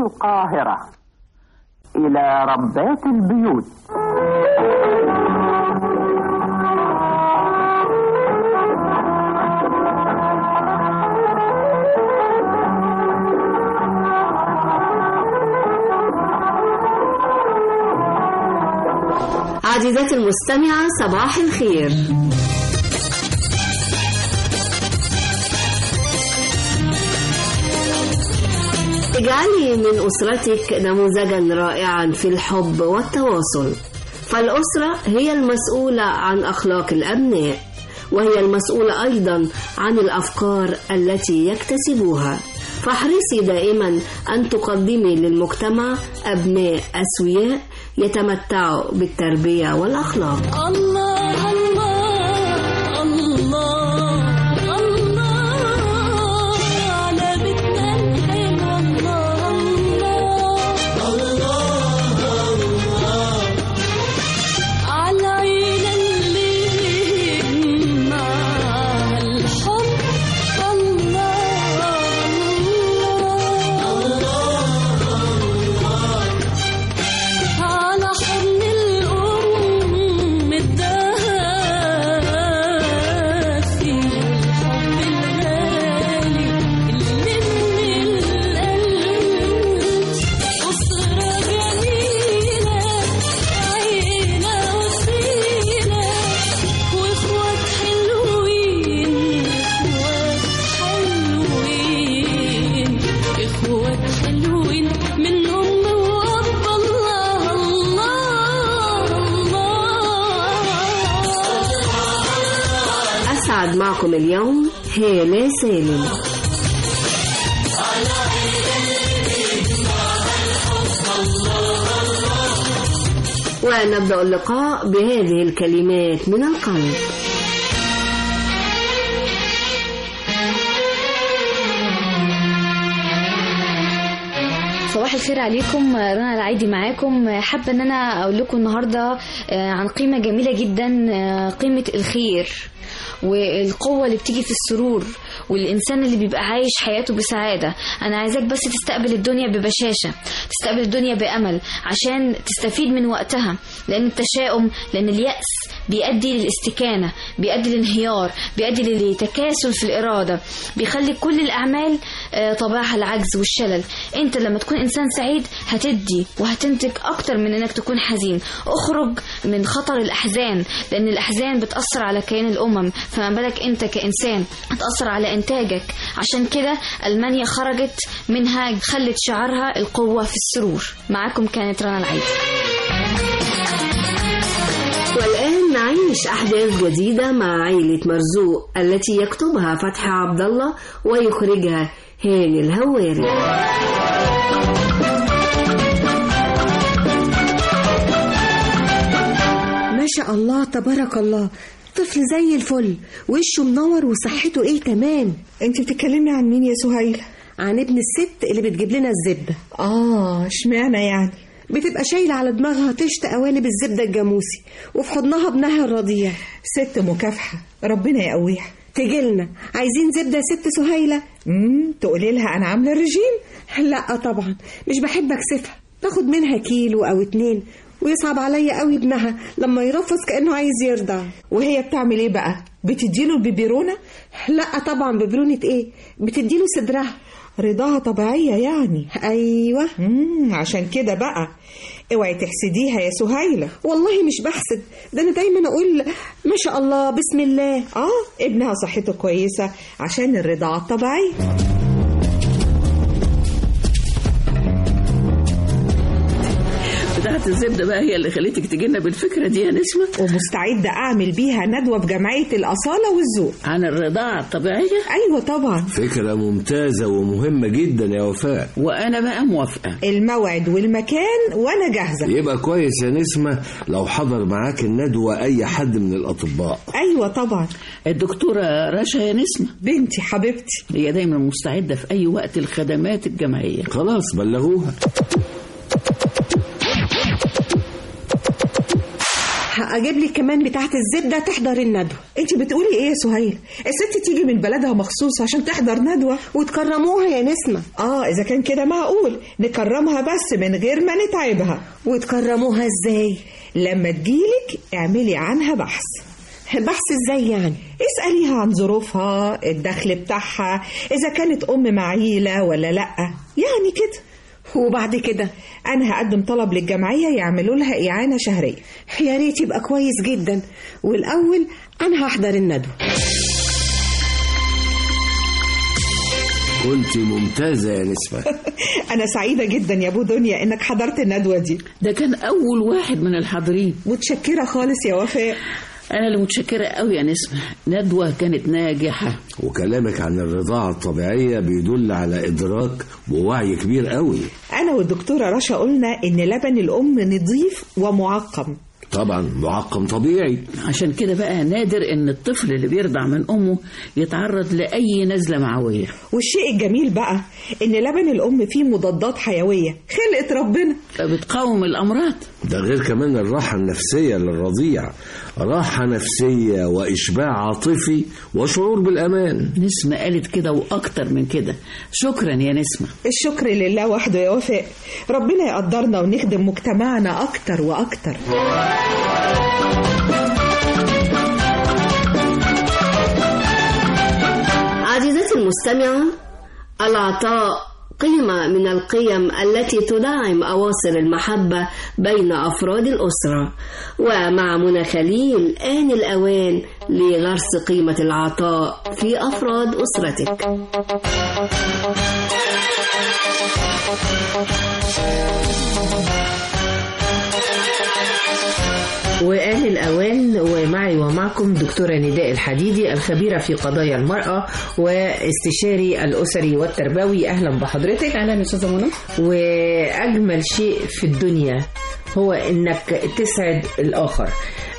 القاهرة إلى ربات البيوت عزيزتي المستمعة صباح الخير اجعلي من أسرتك نموذجا رائعا في الحب والتواصل فالأسرة هي المسؤولة عن أخلاق الأبناء وهي المسؤولة أيضا عن الأفكار التي يكتسبوها فاحرصي دائما أن تقدمي للمجتمع أبناء أسوياء يتمتعوا بالتربية والأخلاق الله الله الله الله على بيتنا الحلو الله الله على عينا اللي مع الحب الله على حضن الأم الدافي الحب الغالي اللي من القلب أسرة جميلة عيلة وسيلة وإخوات حلوين إخوات حلوين إخوات حلوين من أم وأب الله الله الله أسعد معكم اليوم هالة سالم ونبدأ اللقاء بهذه الكلمات من القلب صباح الخير عليكم رنا العيدي معاكم حابة ان انا اقول لكم النهاردة آه، عن قيمة جميلة جدا آه، قيمة الخير والقوة اللي بتيجي في السرور والإنسان اللي بيبقى عايش حياته بسعادة أنا عايزاك بس تستقبل الدنيا ببشاشة تستقبل الدنيا بأمل عشان تستفيد من وقتها لأن التشاؤم لأن اليأس بيؤدي للاستكانة بيؤدي للانهيار بيؤدي لتكاسل في الإرادة بيخلي كل الأعمال آه، طبعها العجز والشلل أنت لما تكون إنسان سعيد هتدي وهتنتج أكتر من إنك تكون حزين اخرج من خطر الأحزان لأن الأحزان بتأثر على كيان الأمم فما بالك أنت كإنسان هتأثر على إنتاجك عشان كده ألمانيا خرجت منها خلت شعارها القوة في السرور معاكم كانت رنا العيد والآن نعيش أحداث جديدة مع عائلة مرزوق التي يكتبها فتحي عبد الله ويخرجها هاني الهواري ما شاء الله تبارك الله طفل زي الفل وشه منور وصحته ايه تمام انت بتتكلمي عن مين يا سهيلة عن ابن الست اللي بتجيب لنا الزبدة اه اشمعنى يعني بتبقى شايلة على دماغها طشت قوالب الزبدة الجاموسي وفي حضنها ابنها الرضيع ست مكافحة ربنا يقويها تجيلنا عايزين زبدة يا ست سهيلة امم تقولي لها انا عاملة الرجيم لا طبعا مش بحب اكسفها باخد منها كيلو او اتنين ويصعب عليا قوي ابنها لما يرفض كانه عايز يرضع وهي بتعمل ايه بقى بتديله البيبيرونة لا طبعا ببرونة ايه بتديله صدرها رضاها طبيعية يعني ايوه امم عشان كده بقى اوعي تحسديها يا سهيلة والله مش بحسد ده انا دايما اقول ما شاء الله بسم الله اه ابنها صحته كويسة عشان الرضاعة الطبيعية بتاعت الزبدة بقى هي اللي خليتك تجينا بالفكرة دي يا نسمة ومستعدة اعمل بيها ندوة في جمعية الأصالة والذوق عن الرضاعة الطبيعية ايوه طبعا فكرة ممتازة ومهمة جدا يا وفاء وأنا بقى موافقة الموعد والمكان وانا جاهزة يبقى كويس يا نسمة لو حضر معاك الندوة أي حد من الأطباء ايوه طبعا الدكتورة رشا يا نسمة بنتي حبيبتي هي دايما مستعدة في أي وقت الخدمات الجمعية خلاص بلغوها اجيب لك كمان بتاعه الزبده تحضر الندوه انت بتقولي ايه يا سهيل الست تيجي من بلدها مخصوص عشان تحضر ندوة وتكرموها يا نسمه اه اذا كان كده معقول نكرمها بس من غير ما نتعبها وتكرموها ازاي لما تجيلك اعملي عنها بحث بحث ازاي يعني اسأليها عن ظروفها الدخل بتاعها إذا كانت أم معيلة ولا لأ يعني كده وبعد كده أنا هقدم طلب للجمعية يعملوا لها إعانة شهرية يا ريت يبقى كويس جدا والاول انا هحضر الندوه كنت ممتازة يا نسمة أنا سعيدة جدا يا أبو دنيا إنك حضرت الندوة دي ده كان أول واحد من الحاضرين متشكرة خالص يا وفاء أنا اللي متشكرة قوي يا نسمة ندوة كانت ناجحة وكلامك عن الرضاعة الطبيعية بيدل على إدراك ووعي كبير قوي أنا والدكتورة رشا قلنا إن لبن الأم نظيف ومعقم طبعا معقم طبيعي عشان كده بقى نادر إن الطفل اللي بيرضع من أمه يتعرض لأي نزلة معوية والشيء الجميل بقى إن لبن الأم فيه مضادات حيوية خلقت ربنا بتقاوم الأمراض ده غير كمان الراحة النفسية للرضيع راحة نفسية وإشباع عاطفي وشعور بالأمان نسمة قالت كده وأكتر من كده شكرا يا نسمة الشكر لله وحده يا وفاء ربنا يقدرنا ونخدم مجتمعنا أكتر وأكتر عزيزتي المستمعة العطاء قيمة من القيم التي تدعم أواصر المحبة بين أفراد الأسرة ومع منى خليل آن الأوان لغرس قيمة العطاء في أفراد أسرتك وآن الأوان ومعي ومعكم دكتورة نداء الحديدي الخبيرة في قضايا المرأة واستشاري الأسري والتربوي أهلا بحضرتك أهلا أستاذة منى وأجمل شيء في الدنيا هو إنك تسعد الآخر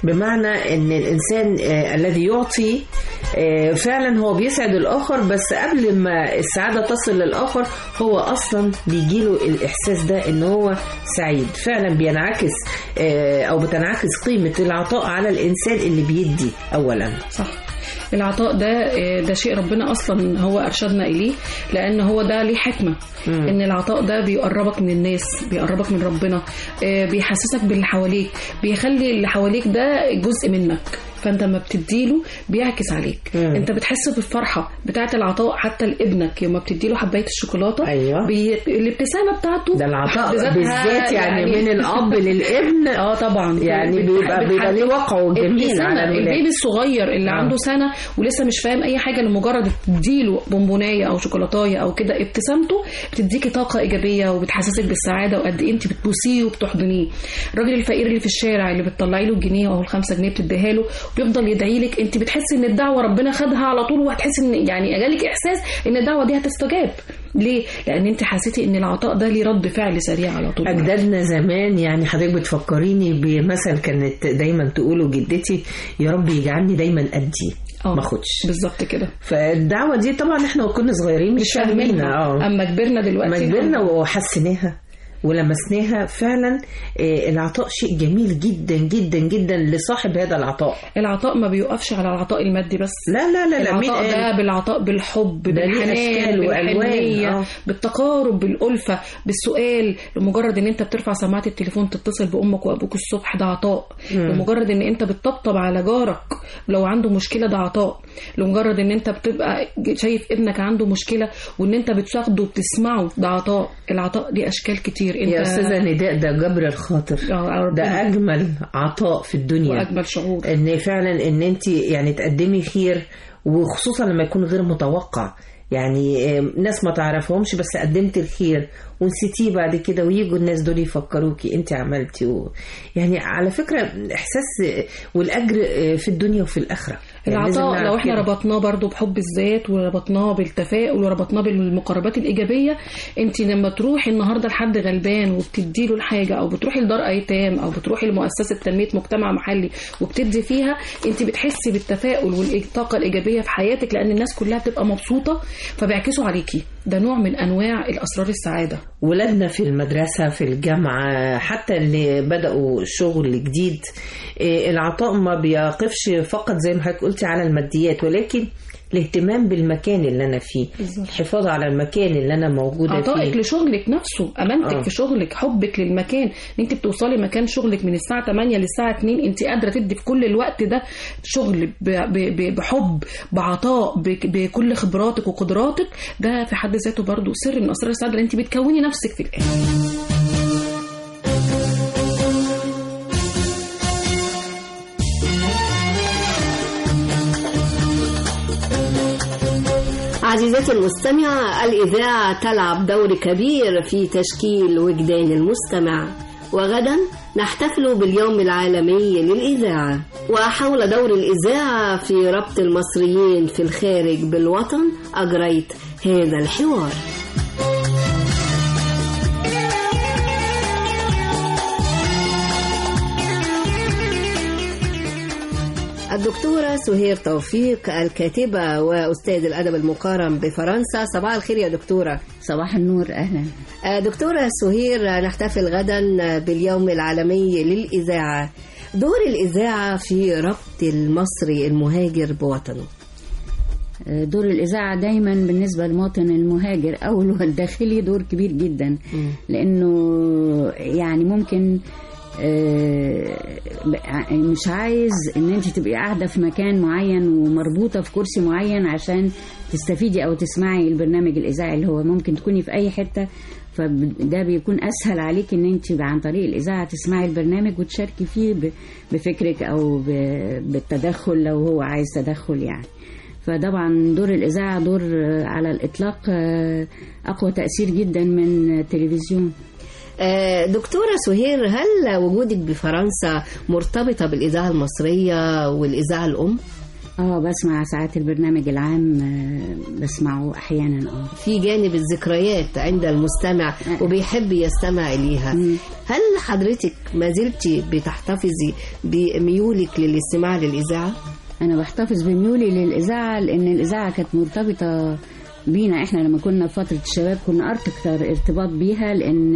بمعنى ان الانسان آه، الذي يعطي آه، فعلا هو بيسعد الاخر بس قبل ما السعاده تصل للاخر هو اصلا بيجيله الاحساس ده ان هو سعيد فعلا بينعكس آه، او بتنعكس قيمه العطاء على الانسان اللي بيدي اولا صح العطاء ده ده شيء ربنا اصلا هو ارشدنا اليه لان هو ده ليه حكمه مم. ان العطاء ده بيقربك من الناس بيقربك من ربنا آه، بيحسسك باللي حواليك بيخلي اللي حواليك ده جزء منك فانت لما بتديله بيعكس عليك مم. انت بتحس بالفرحه بتاعه العطاء حتى لابنك يوم بتديله حبايه الشوكولاته أيوة. بي... الابتسامه بتاعته ده العطاء بحد ذاتها بالذات يعني, من الاب للابن اه طبعا يعني بت- بيبقى بتحب- بيبقى ليه وقعه جميل الابتسامة، على الولاد البيبي الصغير اللي آه. عنده سنه ولسه مش فاهم اي حاجه لمجرد تديله بونبونايه او شوكولاتايه او كده ابتسامته بتديكي طاقه ايجابيه وبتحسسك بالسعاده وقد ايه انت بتبوسيه وبتحضنيه الراجل الفقير اللي في الشارع اللي بتطلعي له الجنيه او الخمسة جنيه بتديها له وبيفضل يدعي لك انت بتحسي ان الدعوه ربنا خدها على طول وهتحسي ان يعني جالك احساس ان الدعوه دي هتستجاب ليه؟ لان انت حسيتي ان العطاء ده ليه رد فعل سريع على طول أجدادنا زمان يعني حضرتك بتفكريني بمثل كانت دايما تقوله جدتي يا رب يجعلني دايما أدي آه، ما اخدش بالظبط كده فالدعوة دي طبعا احنا وكنا صغيرين مش فاهمينها اه اما كبرنا دلوقتي ما كبرنا وحسيناها ولمسناها فعلا آه، العطاء شيء جميل جدا جدا جدا لصاحب هذا العطاء العطاء ما بيوقفش على العطاء المادي بس لا لا لا لا مين العطاء قال؟ ده بالعطاء بالحب ده ليه بالحنان أشكال وألوان، بالحنية آه. بالتقارب بالألفة بالسؤال لمجرد ان انت بترفع سماعة التليفون تتصل بأمك وأبوك الصبح ده عطاء مم. لمجرد ان انت بتطبطب على جارك لو عنده مشكلة ده عطاء لمجرد ان انت بتبقى شايف ابنك عنده مشكلة وان انت بتساعده وبتسمعه ده عطاء العطاء دي أشكال كتير انت يا أستاذة نداء ده جبر الخاطر آه، ده ربنا. أجمل عطاء في الدنيا وأجمل شعور ان فعلا ان انت يعني تقدمي خير وخصوصا لما يكون غير متوقع يعني آم، ناس ما تعرفهمش بس قدمت الخير ونسيتيه بعد كده ويجوا الناس دول يفكروكي انت عملتي و... يعني على فكرة احساس آه، والاجر آه، في الدنيا وفي الاخرة يعني لازم العطاء نعرف لو احنا كده. ربطناه برضو بحب الذات وربطناه بالتفاؤل وربطناه بالمقربات الإيجابية انت لما تروحي النهاردة لحد غلبان وبتدي له الحاجة او بتروحي لدار ايتام او بتروحي لمؤسسة تنمية مجتمع محلي وبتدي فيها انت بتحسي بالتفاؤل والطاقة الإيجابية في حياتك لأن الناس كلها بتبقى مبسوطة فبيعكسوا عليكي ده نوع من انواع الاسرار السعاده ولادنا في المدرسة في الجامعة حتى اللي بدأوا شغل جديد إيه، العطاء ما بيقفش فقط زي ما حضرتك قلتي على الماديات ولكن الاهتمام بالمكان اللي أنا فيه الحفاظ على المكان اللي أنا موجودة عطائك فيه لشغلك نفسه امانتك آه. في شغلك حبك للمكان ان انت بتوصلي مكان شغلك من الساعه 8 للساعه 2 انت قادره تدي في كل الوقت ده شغل ب- ب- ب- بحب بعطاء ب- بكل خبراتك وقدراتك ده في حد ذاته برضو سر من اسرار السعاده اللي انت بتكوني نفسك في الاخر عزيزتي المستمعة الإذاعة تلعب دور كبير في تشكيل وجدان المستمع وغدا نحتفل باليوم العالمي للإذاعة وحول دور الإذاعة في ربط المصريين في الخارج بالوطن أجريت هذا الحوار الدكتورة سهير توفيق الكاتبة وأستاذ الأدب المقارن بفرنسا صباح الخير يا دكتورة صباح النور أهلا آه، دكتورة سهير نحتفل غدا باليوم العالمي للإذاعة دور الإذاعة في ربط المصري المهاجر بوطنه دور الإذاعة دايما بالنسبة للمواطن المهاجر أو الداخلي دور كبير جدا لأنه يعني ممكن آه، ب- مش عايز ان انت تبقي قاعده في مكان معين ومربوطه في كرسي معين عشان تستفيدي او تسمعي البرنامج الاذاعي اللي هو ممكن تكوني في اي حته فده بيكون اسهل عليك ان انت عن طريق الاذاعه تسمعي البرنامج وتشاركي فيه ب- بفكرك او ب- بالتدخل لو هو عايز تدخل يعني فطبعا دور الإذاعة دور آه، على الإطلاق آه، أقوى تأثير جدا من التلفزيون آه، دكتورة سهير هل وجودك بفرنسا مرتبطة بالإذاعة المصرية والإذاعة الأم؟ اه بسمع ساعات البرنامج العام آه، بسمعه أحيانا اه في جانب الذكريات عند المستمع وبيحب يستمع إليها هل حضرتك ما زلت بتحتفظي بميولك للاستماع للإذاعة؟ أنا بحتفظ بميولي للإذاعة لأن الإذاعة كانت مرتبطة بينا إحنا لما كنا في فترة الشباب كنا أكتر ارتباط بيها لأن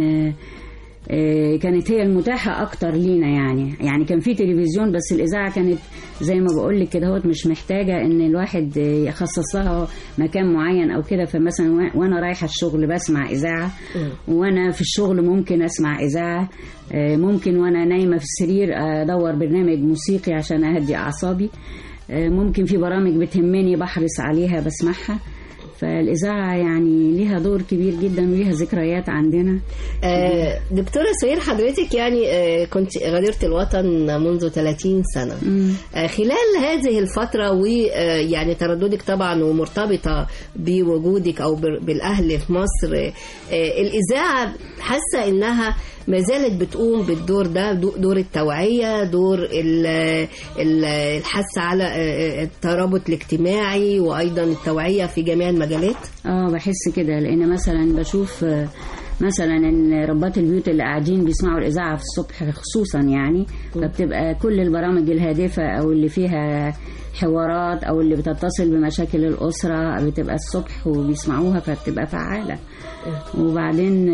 آه، كانت هي المتاحة أكتر لينا يعني يعني كان في تلفزيون بس الإذاعة كانت زي ما بقول لك كده هوت مش محتاجة إن الواحد آه، يخصص لها مكان معين أو كده فمثلا وأ- وأنا رايحة الشغل بسمع إذاعة وأنا في الشغل ممكن أسمع إذاعة آه، ممكن وأنا نايمة في السرير أدور برنامج موسيقي عشان أهدي أعصابي آه، ممكن في برامج بتهمني بحرص عليها بسمعها فالإذاعة يعني ليها دور كبير جدا وليها ذكريات عندنا آه، دكتورة سهير حضرتك يعني آه، كنت غادرت الوطن منذ 30 سنة آه، خلال هذه الفترة ويعني ترددك طبعا ومرتبطة بوجودك أو بر- بالأهل في مصر آه، الإذاعة حاسة إنها ما زالت بتقوم بالدور ده دو- دور التوعية دور ال- ال- الحث على آه، الترابط الاجتماعي وأيضا التوعية في جميع المجالات اه بحس كده لان مثلا بشوف آه، مثلا ان ربات البيوت اللي قاعدين بيسمعوا الاذاعه في الصبح خصوصا يعني فبتبقى كل البرامج الهادفه او اللي فيها حوارات او اللي بتتصل بمشاكل الاسره بتبقى الصبح وبيسمعوها فبتبقى فعاله وبعدين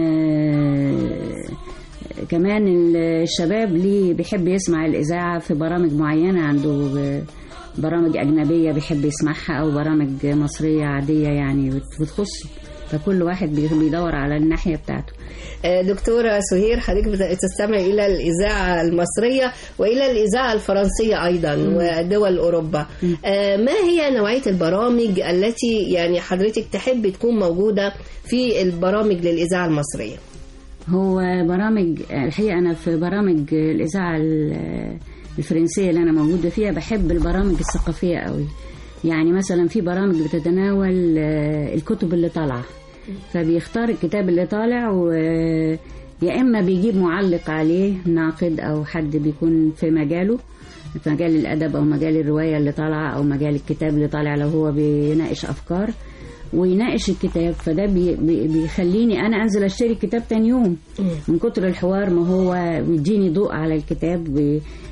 آه، كمان الشباب ليه بيحب يسمع الإذاعة في برامج معينة عنده ب- برامج أجنبية بيحب يسمعها أو برامج مصرية عادية يعني بت- بتخصه فكل واحد بي- بيدور على الناحية بتاعته آه، دكتورة سهير حضرتك بت- تستمع إلى الإذاعة المصرية وإلى الإذاعة الفرنسية أيضا ودول أوروبا آه، ما هي نوعية البرامج التي يعني حضرتك تحب تكون موجودة في البرامج للإذاعة المصرية هو برامج الحقيقة أنا في برامج الإذاعة ال- الفرنسية اللي أنا موجودة فيها بحب البرامج الثقافية قوي يعني مثلا في برامج بتتناول آه، الكتب اللي طالعة فبيختار الكتاب اللي طالع و يا إما بيجيب معلق عليه ناقد أو حد بيكون في مجاله في مجال الأدب أو مجال الرواية اللي طالعة أو مجال الكتاب اللي طالع لو هو بيناقش أفكار ويناقش الكتاب فده بي بي بيخليني انا انزل اشتري الكتاب تاني يوم من كتر الحوار ما هو بيديني ضوء على الكتاب بي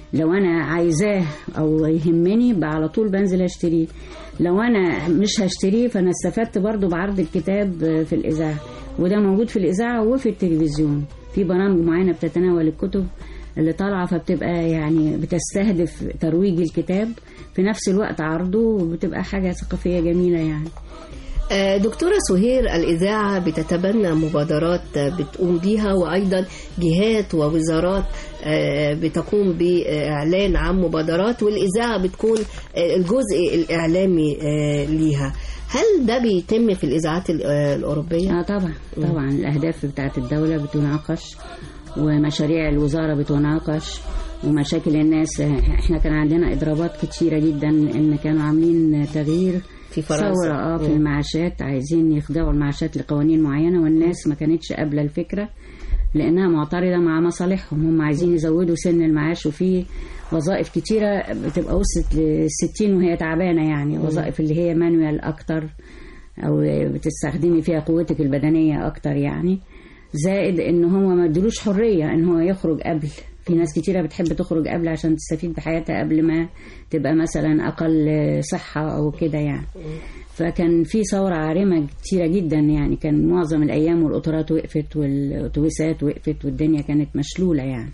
لو انا عايزاه او يهمني بقى على طول بنزل اشتريه لو انا مش هشتريه فانا استفدت برضو بعرض الكتاب في الاذاعه وده موجود في الاذاعه وفي التلفزيون في برامج معينه بتتناول الكتب اللي طالعه فبتبقى يعني بتستهدف ترويج الكتاب في نفس الوقت عرضه وبتبقى حاجه ثقافيه جميله يعني آه، دكتورة سهير الإذاعة بتتبنى مبادرات آه، بتقوم بيها وأيضا جهات ووزارات آه، بتقوم بإعلان عن مبادرات والإذاعة بتكون آه، الجزء الإعلامي آه، ليها هل ده بيتم في الإذاعات ال- آه، الأوروبية؟ اه طبعا طبعا الاهداف بتاعت الدوله بتناقش ومشاريع الوزاره بتناقش ومشاكل الناس احنا كان عندنا اضرابات كتيره جدا ان كانوا عاملين تغيير في فرنسا. ثوره اه في مم. المعاشات عايزين يخضعوا المعاشات لقوانين معينه والناس ما كانتش قابله الفكره لانها معترضه مع مصالحهم هم عايزين يزودوا سن المعاش وفي وظائف كتيره بتبقى وصلت للستين وهي تعبانه يعني وظائف اللي هي مانوال اكتر او بتستخدمي فيها قوتك البدنيه اكتر يعني زائد ان هو ما ادلوش حريه ان هو يخرج قبل في ناس كتيره بتحب تخرج قبل عشان تستفيد بحياتها قبل ما تبقى مثلا اقل صحه او كده يعني فكان في ثورة عارمة كتيرة جدا يعني كان معظم الأيام والقطارات وقفت والأتوبيسات وقفت والدنيا كانت مشلولة يعني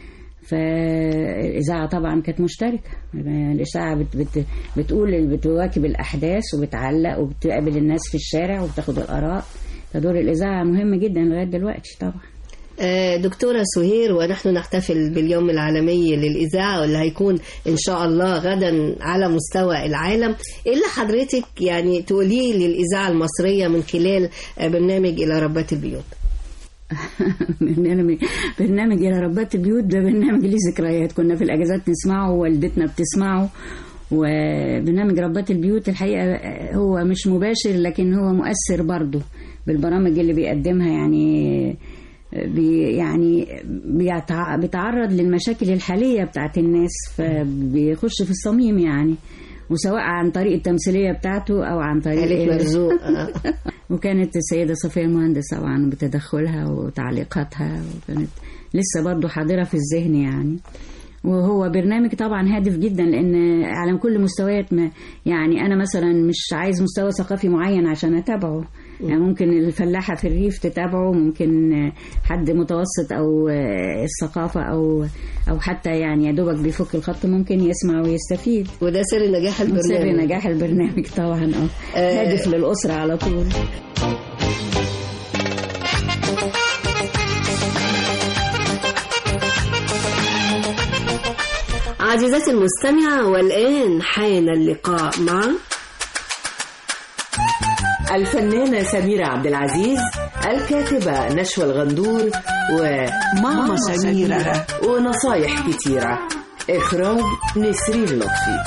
فالإذاعة طبعا كانت مشتركة الإذاعة بت بت بتقول بتواكب الأحداث وبتعلق وبتقابل الناس في الشارع وبتاخد الآراء فدور الإذاعة مهم جدا لغاية دلوقتي طبعا آه، دكتورة سهير ونحن نحتفل باليوم العالمي للإذاعة واللي هيكون إن شاء الله غدا على مستوى العالم إيه اللي حضرتك يعني تقوليه للإذاعة المصرية من خلال آه، برنامج إلى ربات البيوت برنامج برنامج إلى ربات البيوت ده برنامج ليه ذكريات كنا في الأجازات نسمعه ووالدتنا بتسمعه وبرنامج ربات البيوت الحقيقة هو مش مباشر لكن هو مؤثر برضه بالبرامج اللي بيقدمها يعني بي يعني بيتع- بيتعرض للمشاكل الحالية بتاعت الناس فبيخش في الصميم يعني وسواء عن طريق التمثيلية بتاعته أو عن طريق آلة مرزوق آه. وكانت السيدة صفية المهندس طبعا بتدخلها وتعليقاتها وكانت لسه برضو حاضرة في الذهن يعني وهو برنامج طبعا هادف جدا لان على كل مستويات ما يعني انا مثلا مش عايز مستوى ثقافي معين عشان اتابعه يعني ممكن الفلاحه في الريف تتابعه ممكن حد متوسط او الثقافه او او حتى يعني يا دوبك بيفك الخط ممكن يسمع ويستفيد وده سر نجاح البرنامج سر نجاح البرنامج طبعا اه آه. هادف للاسره على طول عزيزتي المستمعة والآن حان اللقاء مع الفنانة سميرة عبد العزيز الكاتبة نشوى الغندور وماما سميرة ونصايح كتيرة إخراج نسرين لطفي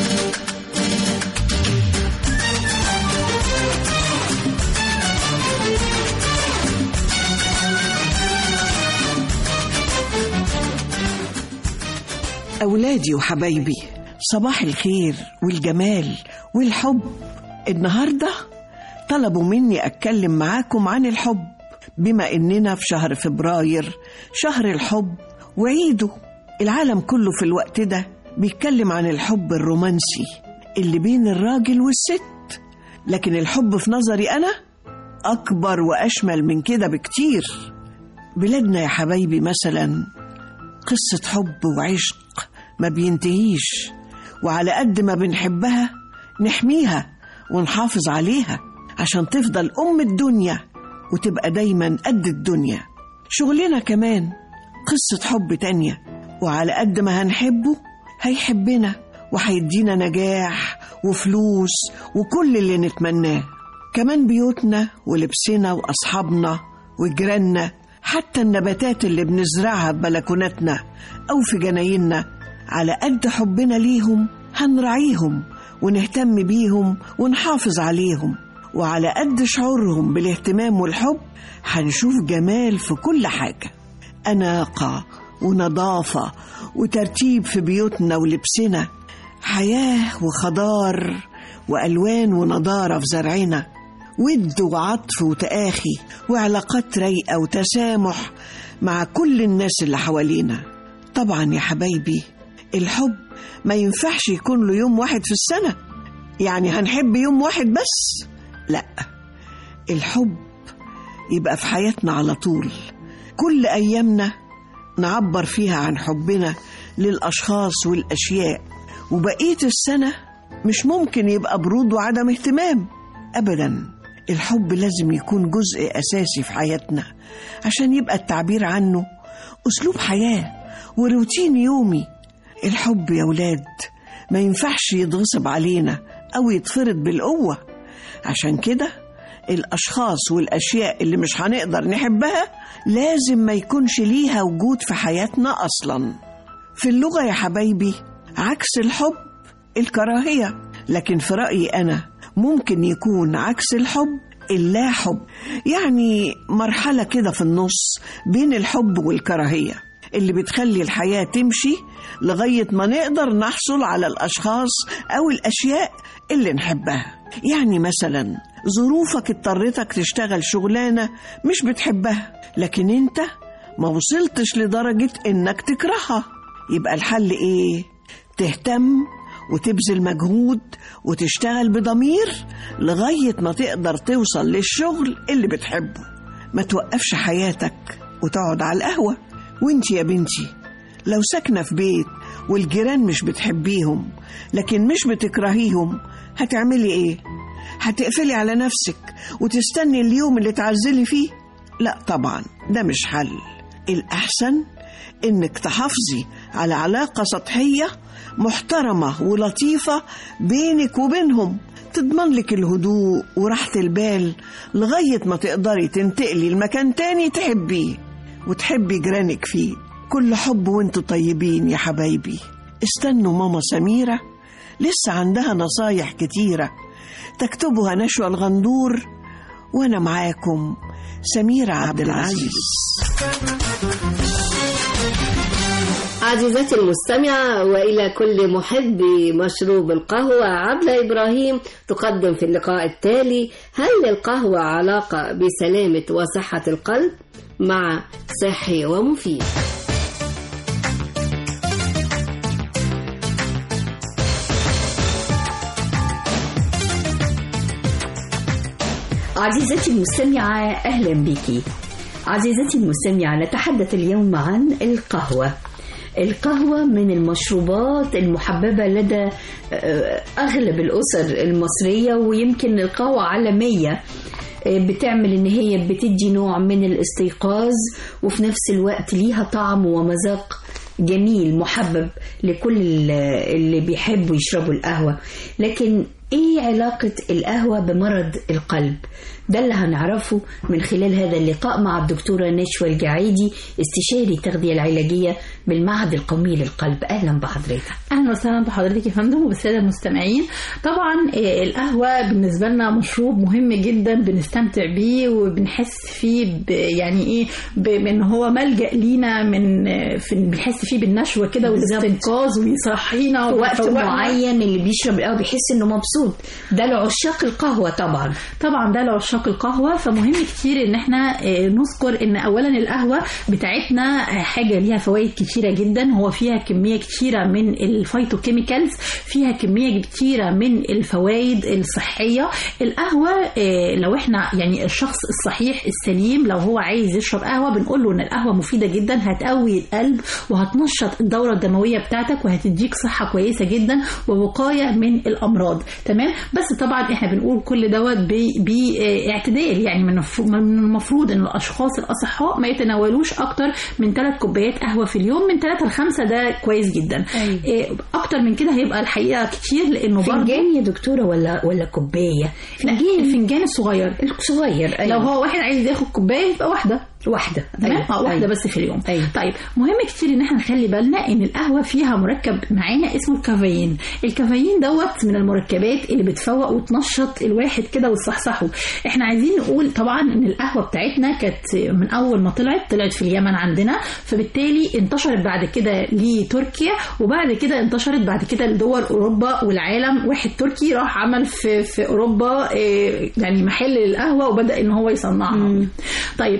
أولادي وحبايبي صباح الخير والجمال والحب النهاردة طلبوا مني أتكلم معاكم عن الحب بما إننا في شهر فبراير شهر الحب وعيده العالم كله في الوقت ده بيتكلم عن الحب الرومانسي اللي بين الراجل والست لكن الحب في نظري أنا أكبر وأشمل من كده بكتير بلادنا يا حبايبي مثلا قصة حب وعشق ما بينتهيش وعلى قد ما بنحبها نحميها ونحافظ عليها عشان تفضل أم الدنيا وتبقى دايما قد الدنيا شغلنا كمان قصة حب تانية وعلى قد ما هنحبه هيحبنا وهيدينا نجاح وفلوس وكل اللي نتمناه كمان بيوتنا ولبسنا وأصحابنا وجيراننا حتى النباتات اللي بنزرعها ببلكوناتنا أو في جنايننا على قد حبنا ليهم هنراعيهم ونهتم بيهم ونحافظ عليهم وعلى قد شعورهم بالاهتمام والحب هنشوف جمال في كل حاجة أناقة ونظافة وترتيب في بيوتنا ولبسنا حياة وخضار وألوان ونضارة في زرعنا ود وعطف وتآخي وعلاقات رايقة وتسامح مع كل الناس اللي حوالينا طبعا يا حبايبي الحب ما ينفعش يكون له يوم واحد في السنة يعني هنحب يوم واحد بس لا الحب يبقى في حياتنا على طول كل أيامنا نعبر فيها عن حبنا للأشخاص والأشياء وبقية السنة مش ممكن يبقى برود وعدم اهتمام أبدا الحب لازم يكون جزء أساسي في حياتنا عشان يبقى التعبير عنه أسلوب حياة وروتين يومي الحب يا ولاد ما ينفعش يتغصب علينا أو يتفرض بالقوة عشان كده الأشخاص والأشياء اللي مش هنقدر نحبها لازم ما يكونش ليها وجود في حياتنا أصلا في اللغة يا حبايبي عكس الحب الكراهية لكن في رأيي أنا ممكن يكون عكس الحب اللا حب يعني مرحلة كده في النص بين الحب والكراهية اللي بتخلي الحياة تمشي لغاية ما نقدر نحصل على الأشخاص أو الأشياء اللي نحبها يعني مثلا ظروفك اضطرتك تشتغل شغلانة مش بتحبها لكن انت ما وصلتش لدرجة انك تكرهها يبقى الحل ايه تهتم وتبذل مجهود وتشتغل بضمير لغاية ما تقدر توصل للشغل اللي بتحبه ما توقفش حياتك وتقعد على القهوة وانت يا بنتي لو ساكنة في بيت والجيران مش بتحبيهم لكن مش بتكرهيهم هتعملي ايه هتقفلي على نفسك وتستني اليوم اللي تعزلي فيه لا طبعا ده مش حل الأحسن إنك تحافظي على علاقة سطحية محترمة ولطيفة بينك وبينهم تضمن لك الهدوء وراحة البال لغاية ما تقدري تنتقلي لمكان تاني تحبيه وتحبي جيرانك فيه كل حب وانتوا طيبين يا حبايبي استنوا ماما سميرة لسه عندها نصايح كتيرة تكتبها نشوى الغندور وأنا معاكم سميرة عبد العزيز عزيزتي المستمعة وإلى كل محبي مشروب القهوة عبلة إبراهيم تقدم في اللقاء التالي هل للقهوة علاقة بسلامة وصحة القلب مع صحي ومفيد عزيزتي المستمعة أهلا بك عزيزتي المستمعة نتحدث اليوم عن القهوة القهوة من المشروبات المحببة لدى آه، أغلب الأسر المصرية ويمكن القهوة عالمية آه، بتعمل ان هي بتدي نوع من الاستيقاظ وفي نفس الوقت ليها طعم ومذاق جميل محبب لكل ال- اللي بيحبوا يشربوا القهوة لكن ايه علاقة القهوة بمرض القلب ده اللي هنعرفه من خلال هذا اللقاء مع الدكتورة نشوى الجعيدي استشاري التغذية العلاجية بالمعهد القومي للقلب اهلا بحضرتك اهلا وسهلا بحضرتك يا فندم وبالساده المستمعين طبعا آه، القهوه بالنسبه لنا مشروب مهم جدا بنستمتع بيه وبنحس فيه ب يعني ايه ب- بان هو ملجا لينا من آه، في بنحس فيه بالنشوه كده والاستنقاذ ويصحينا في وقت ويفوقنا. معين اللي بيشرب القهوة بيحس انه مبسوط ده لعشاق القهوة طبعا طبعا ده لعشاق القهوه فمهم كتير ان احنا آه، نذكر ان اولا القهوه بتاعتنا آه، حاجه ليها فوائد كتيره جدا هو فيها كميه كتيره من الفيتوكيميكالز فيها كميه كتيره من الفوائد الصحيه القهوه آه، لو احنا يعني الشخص الصحيح السليم لو هو عايز يشرب قهوه بنقول له ان القهوه مفيده جدا هتقوي القلب وهتنشط الدوره الدمويه بتاعتك وهتديك صحه كويسه جدا ووقايه من الامراض تمام بس طبعا احنا بنقول كل دوت باعتدال يعني من الف- من المفروض ان الاشخاص الاصحاء ما يتناولوش اكتر من ثلاث كوبايات قهوه في اليوم من ثلاثة لخمسة ده كويس جدا أيوة. إيه، اكتر من كده هيبقى الحقيقه كتير لانه برضه فنجان يا دكتورة ولا ولا كوباية فنجان الفنجان الصغير الصغير أيوة. لو هو واحد عايز ياخد كوبايه يبقى واحده واحدة تمام أيوة. اه واحده أيوة. بس في اليوم أيوة. طيب مهم كتير ان احنا نخلي بالنا ان القهوه فيها مركب معانا اسمه الكافيين الكافيين دوت من المركبات اللي بتفوق وتنشط الواحد كده وتصحصحه احنا عايزين نقول طبعا ان القهوه بتاعتنا كانت من اول ما طلعت طلعت في اليمن عندنا فبالتالي انتشرت بعد كده لتركيا وبعد كده انتشرت بعد كده لدول اوروبا والعالم واحد تركي راح عمل في في اوروبا آه، يعني محل للقهوه وبدا ان هو يصنعها طيب احنا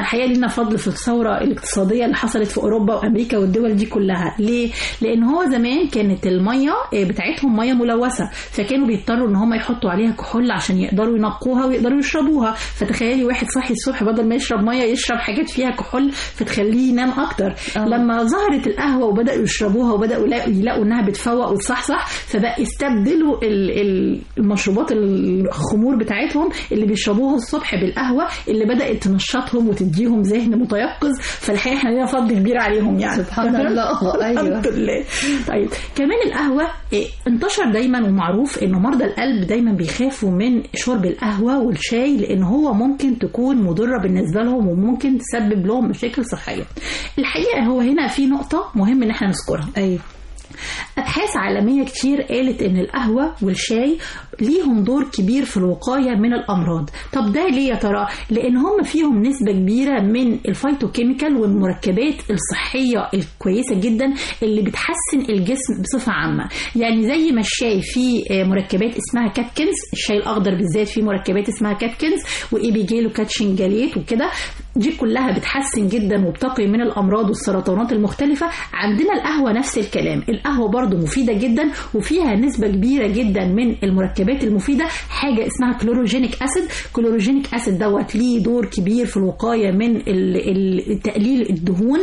الحقيقه لينا فضل في الثوره الاقتصاديه اللي حصلت في اوروبا وامريكا والدول دي كلها ليه لان هو زمان كانت الميه آه، بتاعتهم ميه ملوثه فكانوا بيضطروا ان هم يحطوا عليها كحول عشان يقدروا ينقوها ويقدروا يشربوها فتخيلي واحد صاحي الصبح بدل ما يشرب ميه يشرب حاجات فيها كحول فتخليه ينام اكتر آه. لما ظهرت القهوه وبداوا يشربوها وبداوا يلاقوا, يلاقوا انها بتفوق وتصحصح فبقى يستبدلوا ال- ال- المشروبات الخمور بتاعتهم اللي بيشربوها الصبح بالقهوه اللي بدات تنشطهم وتديهم ذهن متيقظ فالحقيقه احنا لينا فضل كبير عليهم يعني سبحان الله، أيوة. الحمد لله طيب كمان القهوه إيه، انتشر دايما ومعروف انه مرضى القلب دايما بيخافوا من شرب القهوه والشاي لان هو ممكن تكون مضره بالنسبه لهم وممكن تسبب لهم مشاكل صحيه الحقيقه هو هنا في نقطه مهم ان احنا نذكرها ايوه أبحاث عالمية كتير قالت إن القهوة والشاي ليهم دور كبير في الوقاية من الأمراض طب ده ليه يا ترى؟ لأن هم فيهم نسبة كبيرة من الفيتوكيميكال والمركبات الصحية الكويسة جدا اللي بتحسن الجسم بصفة عامة يعني زي ما الشاي فيه آه، مركبات اسمها كاتكنز الشاي الأخضر بالذات فيه مركبات اسمها كاتكنز وإيبيجيل وكاتشنجاليت وكده دي كلها بتحسن جدا وبتقي من الامراض والسرطانات المختلفه عندنا القهوه نفس الكلام القهوه برضو مفيده جدا وفيها نسبه كبيره جدا من المركبات المفيده حاجه اسمها كلوروجينيك اسيد كلوروجينيك اسيد دوت ليه دور كبير في الوقايه من ال- ال- تقليل الدهون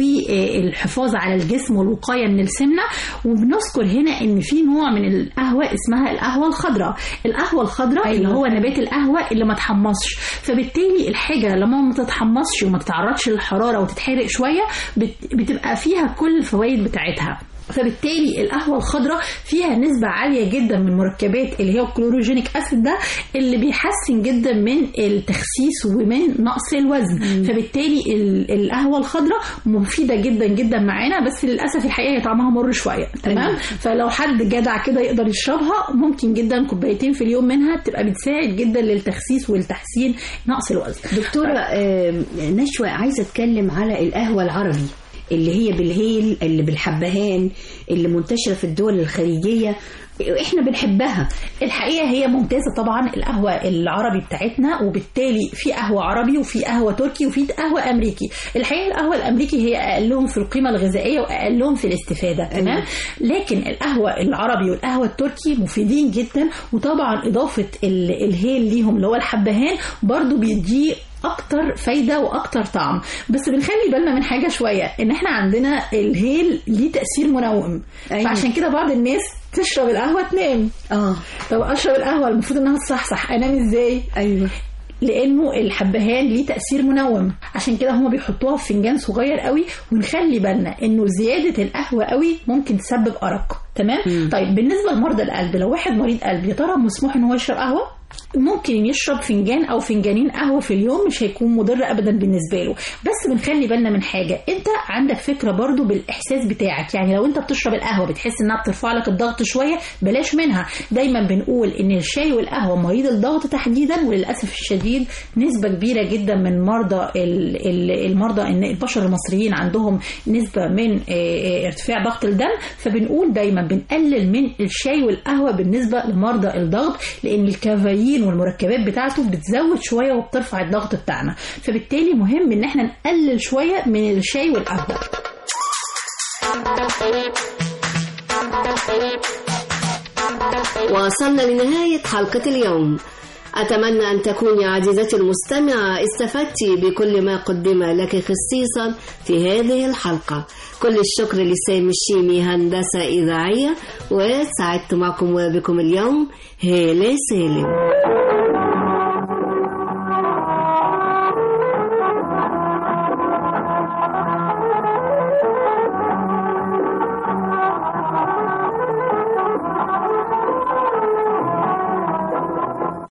والحفاظ على الجسم والوقايه من السمنه وبنذكر هنا ان في نوع من القهوه اسمها القهوه الخضراء القهوه الخضراء أيوة. اللي هو نبات القهوه اللي ما تحمصش فبالتالي الحاجه لما ما تتحمصش وما تتعرضش للحراره وتتحرق شويه بت- بتبقى فيها كل الفوائد بتاعتها فبالتالي القهوه الخضراء فيها نسبه عاليه جدا من مركبات اللي هي الكلوروجينيك اسيد ده اللي بيحسن جدا من التخسيس ومن نقص الوزن فبالتالي ال- القهوه الخضراء مفيده جدا جدا معانا بس للاسف الحقيقه هي طعمها مر شويه تمام فلو حد جدع كده يقدر يشربها ممكن جدا كوبايتين في اليوم منها تبقى بتساعد جدا للتخسيس والتحسين نقص الوزن دكتورة آم، نشوى عايزة أتكلم على القهوة العربي اللي هي بالهيل اللي بالحبهان اللي منتشرة في الدول الخليجية احنا بنحبها الحقيقه هي ممتازه طبعا القهوه العربي بتاعتنا وبالتالي في قهوه عربي وفي قهوه تركي وفي قهوه امريكي الحقيقه القهوه الامريكي هي اقلهم في القيمه الغذائيه واقلهم في الاستفاده تمام لكن القهوه العربي والقهوه التركي مفيدين جدا وطبعا اضافه ال- الهيل ليهم اللي هو الحبهان برضو بيديه اكتر فايده واكتر طعم بس بنخلي بالنا من حاجه شويه ان احنا عندنا الهيل ليه تاثير منوم أيوة. فعشان كده بعض الناس تشرب القهوه تنام اه طب اشرب القهوه المفروض انها تصحصح انام ازاي ايوه لانه الحبهان ليه تاثير منوم عشان كده هما بيحطوها في فنجان صغير قوي ونخلي بالنا انه زياده القهوه قوي ممكن تسبب ارق تمام مم. طيب بالنسبه لمرضى القلب لو واحد مريض قلب يا ترى مسموح ان هو يشرب قهوه ممكن يشرب فنجان او فنجانين قهوه في اليوم مش هيكون مضر ابدا بالنسبه له بس بنخلي بالنا من حاجه انت عندك فكره برضو بالاحساس بتاعك يعني لو انت بتشرب القهوه بتحس انها بترفع لك الضغط شويه بلاش منها دايما بنقول ان الشاي والقهوه مريض الضغط تحديدا وللاسف الشديد نسبه كبيره جدا من مرضى ال- ال- المرضى ان البشر المصريين عندهم نسبه من آه، آه، ارتفاع ضغط الدم فبنقول دايما بنقلل من الشاي والقهوه بالنسبه لمرضى الضغط لان الكافيين والمركبات بتاعته بتزود شويه وبترفع الضغط بتاعنا فبالتالي مهم ان احنا نقلل شويه من الشاي والقهوه وصلنا لنهاية حلقة اليوم أتمنى أن تكوني عزيزتي المستمعة استفدت بكل ما قدم لك خصيصا في هذه الحلقة كل الشكر لسامي الشيمي هندسة إذاعية وسعدت معكم وبكم اليوم هالة سالم